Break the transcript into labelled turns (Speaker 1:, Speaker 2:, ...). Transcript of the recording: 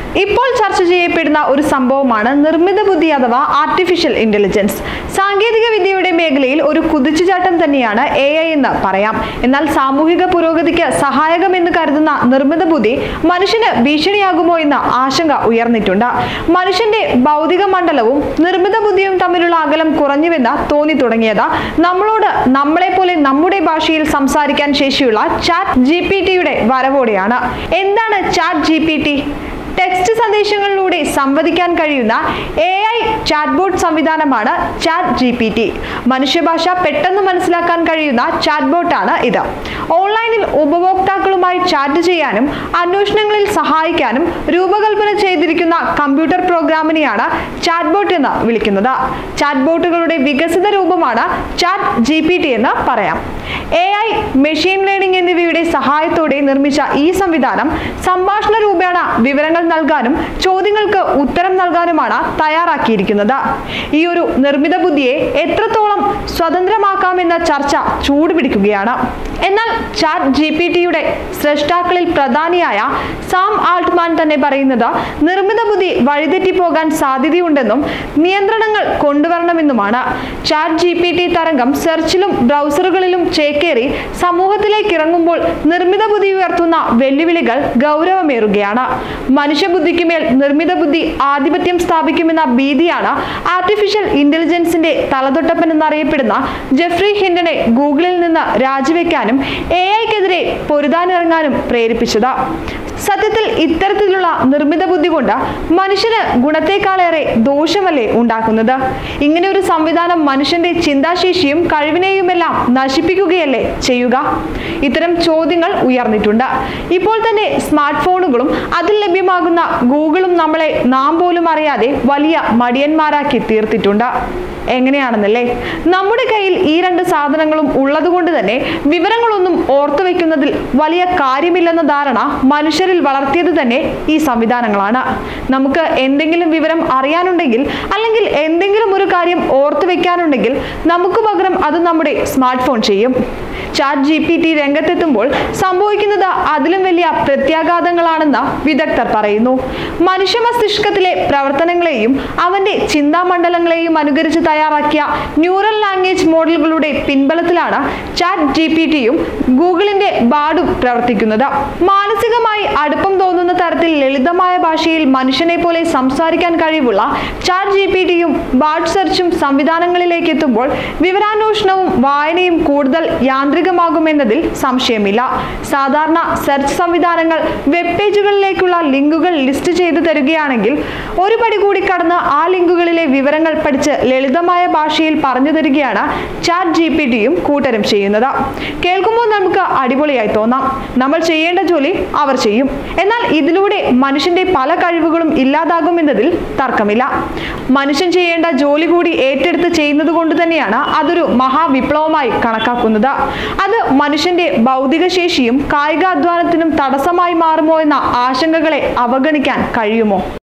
Speaker 1: ഇപ്പോൾ ചർച്ച ചെയ്യപ്പെടുന്ന ഒരു സംഭവമാണ് നിർമ്മിത ബുദ്ധി അഥവാ ആർട്ടിഫിഷ്യൽ ഇന്റലിജൻസ് സാങ്കേതിക വിദ്യയുടെ മേഖലയിൽ ഒരു കുതിച്ചുചാട്ടം തന്നെയാണ് എ ഐ എന്ന് പറയാം എന്നാൽ സാമൂഹിക പുരോഗതിക്ക് സഹായകമെന്ന് കരുതുന്ന നിർമ്മിത ബുദ്ധി മനുഷ്യന് ഭീഷണിയാകുമോ എന്ന ആശങ്ക ഉയർന്നിട്ടുണ്ട് മനുഷ്യന്റെ ഭൗതിക മണ്ഡലവും നിർമ്മിത ബുദ്ധിയും തമ്മിലുള്ള അകലം കുറഞ്ഞുവെന്ന് തോന്നി തുടങ്ങിയത് നമ്മളോട് നമ്മളെ പോലെ നമ്മുടെ ഭാഷയിൽ സംസാരിക്കാൻ ശേഷിയുള്ള ചാറ്റ് ജി പി ടിയുടെ വരവോടെയാണ് എന്താണ് chat G ChatGPT text സന്ദേശങ്ങളിലൂടെ സംവദിക്കാൻ കഴിയുന്ന എ ഐ ചാറ്റ്ബോട്ട് സംവിധാനമാണ് ചാറ്റ് ജി പി ടി മനുഷ്യഭാഷ പെട്ടെന്ന് മനസ്സിലാക്കാൻ കഴിയുന്ന ചാറ്റ്ബോട്ടാണ് ഇത് ഓൺലൈനിൽ ഉപഭോക്താക്കളുമായി ചാറ്റ് ചെയ്യാനും അന്വേഷണങ്ങളിൽ സഹായിക്കാനും രൂപകൽപ്പന ചെയ്തിരിക്കുന്ന കമ്പ്യൂട്ടർ പ്രോഗ്രാമിനെയാണ് ചാറ്റ്ബോട്ട് എന്ന് വിളിക്കുന്നത് ചാറ്റ്ബോട്ടുകളുടെ വികസിത രൂപമാണ് ചാറ്റ് ജി പി ടി എന്ന് പറയാം എ ഐ മെഷീൻ ലേണിംഗ് എന്നിവയുടെ സഹായത്തോടെ നിർമ്മിച്ച ഈ സംവിധാനം സംഭാഷണ രൂപേണ വിവരങ്ങൾ നൽകാനും ചോദ്യങ്ങൾക്ക് ഉത്തരം നൽകാനുമാണ് തയ്യാറാക്കിയിരിക്കുന്നത് ഈ ഒരു നിർമ്മിത ബുദ്ധിയെ എത്രത്തോളം സ്വതന്ത്രമാക്കാമെന്ന ചർച്ച ചൂടുപിടിക്കുകയാണ് എന്നാൽ ചാറ്റ് ജി പി ടിയുടെ സൃഷ്ടാക്കളിൽ പ്രധാനിയായ സാം ആൾട്ട്മാൻ തന്നെ പറയുന്നത് നിർമ്മിത ബുദ്ധി വഴിതെറ്റിപ്പോകാൻ സാധ്യതയുണ്ടെന്നും നിയന്ത്രണങ്ങൾ കൊണ്ടുവരണമെന്നുമാണ് ചാറ്റ് ജി പി ടി തരംഗം സെർച്ചിലും ബ്രൗസറുകളിലും ചേക്കേറി സമൂഹത്തിലേക്ക് ഇറങ്ങുമ്പോൾ നിർമ്മിത ബുദ്ധി ഉയർത്തുന്ന വെല്ലുവിളികൾ ഗൗരവമേറുകയാണ് മനുഷ്യബുദ്ധിക്ക് മേൽ നിർമ്മിത ബുദ്ധി ആധിപത്യം സ്ഥാപിക്കുമെന്ന ഭീതിയാണ് ആർട്ടിഫിഷ്യൽ ഇന്റലിജൻസിന്റെ തലതൊട്ടപ്പൻ എന്നറിയപ്പെടുന്ന ജെഫ്രി ഹിൻഡനെ ഗൂഗിളിൽ നിന്ന് രാജിവെക്കാനും എ ഐക്കെതിരെ പൊരുതാനിറങ്ങാനും പ്രേരിപ്പിച്ചത് സത്യത്തിൽ ഇത്തരത്തിലുള്ള നിർമ്മിത ബുദ്ധി കൊണ്ട് മനുഷ്യന് ഗുണത്തെക്കാളേറെ ദോഷമല്ലേ ഉണ്ടാക്കുന്നത് ഇങ്ങനെ ഒരു സംവിധാനം മനുഷ്യന്റെ ചിന്താശേഷിയും കഴിവിനെയുമെല്ലാം നശിപ്പിക്കുകയല്ലേ ചെയ്യുക ഇത്തരം ചോദ്യങ്ങൾ ഉയർന്നിട്ടുണ്ട് ഇപ്പോൾ തന്നെ സ്മാർട്ട് ഫോണുകളും അതിൽ ലഭ്യമാകുന്ന ഗൂഗിളും നമ്മളെ നാം പോലും അറിയാതെ വലിയ മടിയന്മാരാക്കി തീർത്തിട്ടുണ്ട് എങ്ങനെയാണെന്നല്ലേ നമ്മുടെ കയ്യിൽ ഈ രണ്ട് സാധനങ്ങളും ഉള്ളതുകൊണ്ട് തന്നെ വിവരങ്ങളൊന്നും ഓർത്തു വെക്കുന്നതിൽ വലിയ കാര്യമില്ലെന്ന ധാരണ മനുഷ്യരിൽ വളർത്തിയത് തന്നെ ഈ സംവിധാനങ്ങളാണ് നമുക്ക് എന്തെങ്കിലും വിവരം അറിയാനുണ്ടെങ്കിൽ അല്ലെങ്കിൽ എന്തെങ്കിലും ഒരു കാര്യം ഓർത്തു വെക്കാനുണ്ടെങ്കിൽ നമുക്ക് പകരം അത് നമ്മുടെ സ്മാർട്ട് ഫോൺ ചെയ്യും ചാറ്റ് ജി പി ടി രംഗത്തെത്തുമ്പോൾ സംഭവിക്കുന്നത് അതിലും വലിയ പ്രത്യാഘാതങ്ങളാണെന്ന് വിദഗ്ധർ പറയുന്നു മനുഷ്യ മസ്തിഷ്കത്തിലെ പ്രവർത്തനങ്ങളെയും അവന്റെ ചിന്താമണ്ഡലങ്ങളെയും അനുകരിച്ച് തയ്യാറാക്കിയ ന്യൂറൽ ലാംഗ്വേജ് മോഡലുകളുടെ പിൻബലത്തിലാണ് ചാറ്റ് ജി പി ടിയും ഗൂഗിളിന്റെ ബാഡും പ്രവർത്തിക്കുന്നത് മാനസികമായി അടുപ്പം തോന്നുന്ന തരത്തിൽ ലളിതമായ ഭാഷയിൽ മനുഷ്യനെ പോലെ സംസാരിക്കാൻ കഴിവുള്ള ചാറ്റ് ജി പി ടിയും ബാഡ് സെർച്ചും സംവിധാനങ്ങളിലേക്ക് എത്തുമ്പോൾ വിവരാന്വേഷണവും വായനയും കൂടുതൽ യാന്ത്രികമാകുമെന്നതിൽ സംശയമില്ല സാധാരണ സെർച്ച് സംവിധാനങ്ങൾ വെബ് പേജുകളിലേക്കുള്ള ലിങ്കുകൾ ലിസ്റ്റ് ചെയ്തു തരികയാണെങ്കിൽ ഒരു പടി കൂടി കടന്ന് ആ ലിങ്കുകളിലെ വിവരങ്ങൾ പഠിച്ച് ലളിതമായ ഭാഷയിൽ പറഞ്ഞു തരികയാണ് ചാറ്റ് ജി പി ടിയും കൂട്ടരും ചെയ്യുന്നത് കേൾക്കുമ്പോൾ നമുക്ക് അടിപൊളിയായി തോന്നാം നമ്മൾ ചെയ്യേണ്ട ജോലി അവർ ചെയ്യും എന്നാൽ ഇതിലൂടെ മനുഷ്യന്റെ പല കഴിവുകളും ഇല്ലാതാകുമെന്നതിൽ തർക്കമില്ല മനുഷ്യൻ ചെയ്യേണ്ട ജോലി കൂടി ഏറ്റെടുത്ത് ചെയ്യുന്നത് കൊണ്ട് തന്നെയാണ് അതൊരു മഹാവിപ്ലവമായി കണക്കാക്കുന്നത് അത് മനുഷ്യന്റെ ഭൗതിക ശേഷിയും കായികാധ്വാനത്തിനും തടസ്സമായി മാറുമോ എന്ന ആശങ്കകളെ അവഗണിക്കാൻ കഴിയുമോ